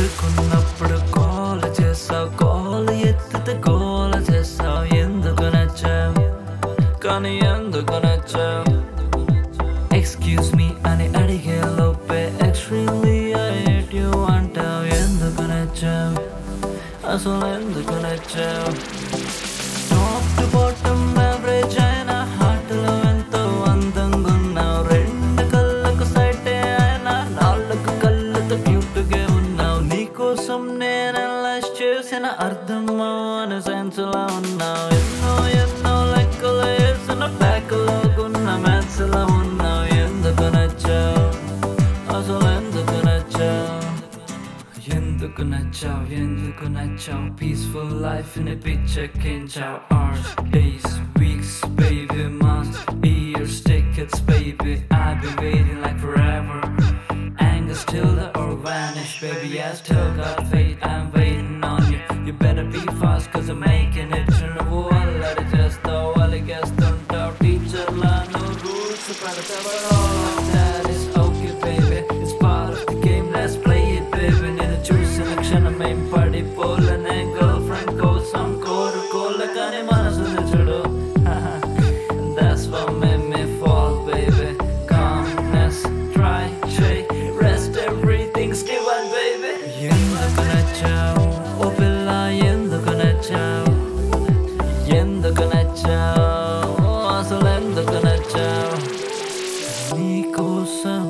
పడుకున్నప్పుడు కాల్ చేసావు కాల్ ఎత్తితే గోల చేసావు ఎందుకు నచ్చావు కానీ ఎందుకు నచ్చావు ఎక్స్క్యూజ్ మీ అని అడిగే లోపే ఎక్స్ట్రీమ్లీ ఐ హేట్ యు అంటావు ఎందుకు నచ్చావు అసలు ఎందుకు నచ్చావు టాప్ టు బాటమ్ యావరేజ్ అయిన హార్ట్లో ఎంతో అందంగా ఉన్నావు రెండు కళ్ళకు సైటే అయినా నాలుగు కళ్ళతో క్యూట్గా ఉన్నావు నీకోసం నేను అనలైజ్ చేసిన అర్థం అని సెన్స్లా ఉన్నావు ఎన్నో ఎన్నో లెక్కలు వేసిన ప్యాక్లో ఉన్న మ్యాథ్స్లా ఉన్నావు ఎందుకు నచ్చావు అసలు ఎందుకు నచ్చావు ఎందుకు నచ్చావు ఎందుకు నచ్చావు పీస్ఫుల్ లైఫ్ ని పిచ్చెక్కించావు hours days weeks baby months years decades baby I've been waiting like forever anger still or vanish baby I still got faith I'm waiting on you you better be fast cause I'm making it you know what just all I guess don't doubt teacher la no rules పెడతావు all of that is okay baby it's part of the game let's play it baby నేను చూసిన క్షణమేం పడిపోలనే girl friend కోసం కోరుకోలే కానీ మనసుని చూడు That's what made me fall baby calmness try shake rest everything's given baby ఎందుకు నచ్చావు ఓ పిల్ల ఎందుకు నచ్చావు ఎందుకు నచ్చావు అసలు ఎందుకు నచ్చావు నీకోసం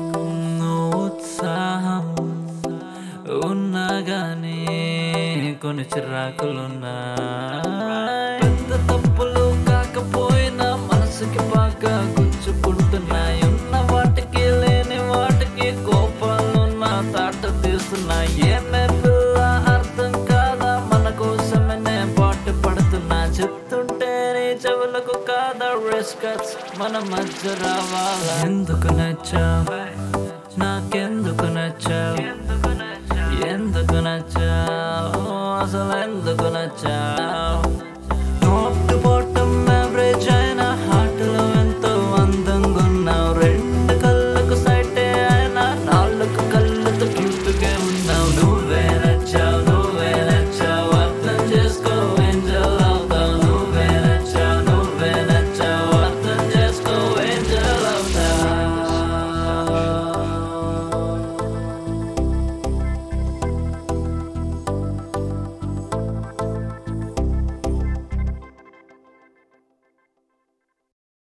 ఉత్సాహం ఉన్నా గానీ కొన్ని చిరాకులున్నా పెద్ద తప్పులు కాకపోయినా మనసుకి బాగా గుచ్చుకుంటున్నాయి ఉన్న వాటికి లేని వాటికి కోపాలున్నా తాట తీస్తున్నాయి ఏమే పిల్ల అర్థం కాదా మన కోసమే పాటు పడుతున్నా చెప్తుంటే నీ చెవులకు కాదా రిస్కట్స్ మన మధ్య రావాలా ఎందుకు నచ్చావు నాకెందుకు